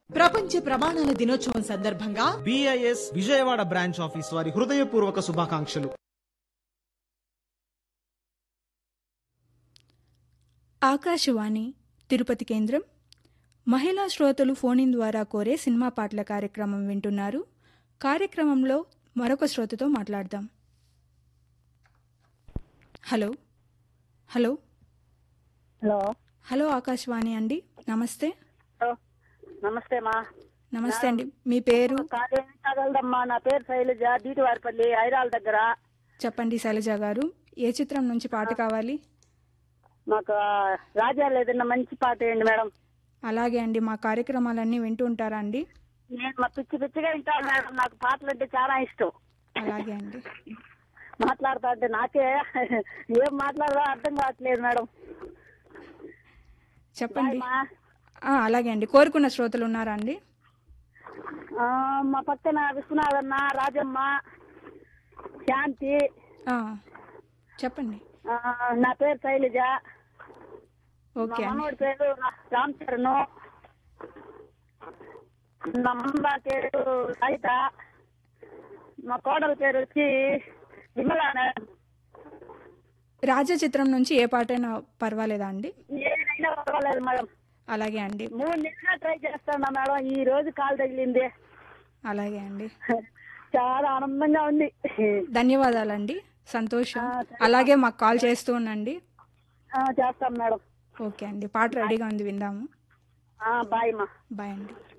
ప్రపంచ ప్రమాణాల దినోత్సవం సందర్భంగా బిఐఎస్ విజయవాడ బ్రాంచ్ ఆఫీస్ వారి హృదయపూర్వక శుభాకాంక్షలు ఆకాశవాణి తిరుపతి కేంద్రం మహిళా శ్రోతలు ఫోన్ ద్వారా కోరే సినిమా పాటల కార్యక్రమం వింటున్నారు కార్యక్రమంలో మరొక శ్రోతతో మాట్లాడదాం hello hello hello hello Akashvani అండి నమస్తే హలో నమస్తే మా నమస్తే అండి మీ పేరు కాదేమి తగలదమ్మా నా పేరు శైలజ దీటివారిపల్లి ఐరాల దగ్గర చెప్పండి శైలజ గారు ఏ చిత్రం నుంచి పాట కావాలి మాకు ఆ, రాజాలు ఏదైనా మంచి పాట వేయండి మేడం అలాగే అండి మా కార్యక్రమాలన్నీ వింటూ ఉంటారా అండి నేను మా పిచ్చి పిచ్చిగా వింటాను మేడం నాకు పాటలు అంటే చాలా ఇష్టం అలాగే అండి మాట్లాడతా అంటే నాకే ఏం మాట్లాడదో అర్థం కావట్లేదు మేడం చెప్పండి బాయ్ మా. ఆ, అలాగే అండి కోరుకున్న శ్రోతలు ఉన్నారా అండి ఆ, మా పక్కన విశ్వనాథన్న రాజమ్మ శాంతి ఆ, చెప్పండి ఆ, నా పేరు శైలజ మా ఓకే అండి మనవడి పేరు రామ్ చరణ్ మా అమ్మ పేరు సైత మా కోడల పేరు వచ్చి విమలా మేడం రాజా చిత్రం నుంచి ఏ పాటైనా పర్వాలేదా అండి ఏదైనా పర్వాలేదు మేడం అలాగే అండి మూడు నెలలుగా ట్రై చేస్తున్నా మేడం ఈ రోజు కాలు తగిలింది అలాగే అండి చాలా ఆనందంగా ఉంది ధన్యవాదాలండి సంతోషం ఆ, సరే. అలాగే మాకు కాల్ చేస్తూ ఉండండి ఆ, చేస్తాం మేడం ఓకే అండి పాట రెడీగా ఉంది విందాము ఆ, బాయ్ మా బాయ్ అండి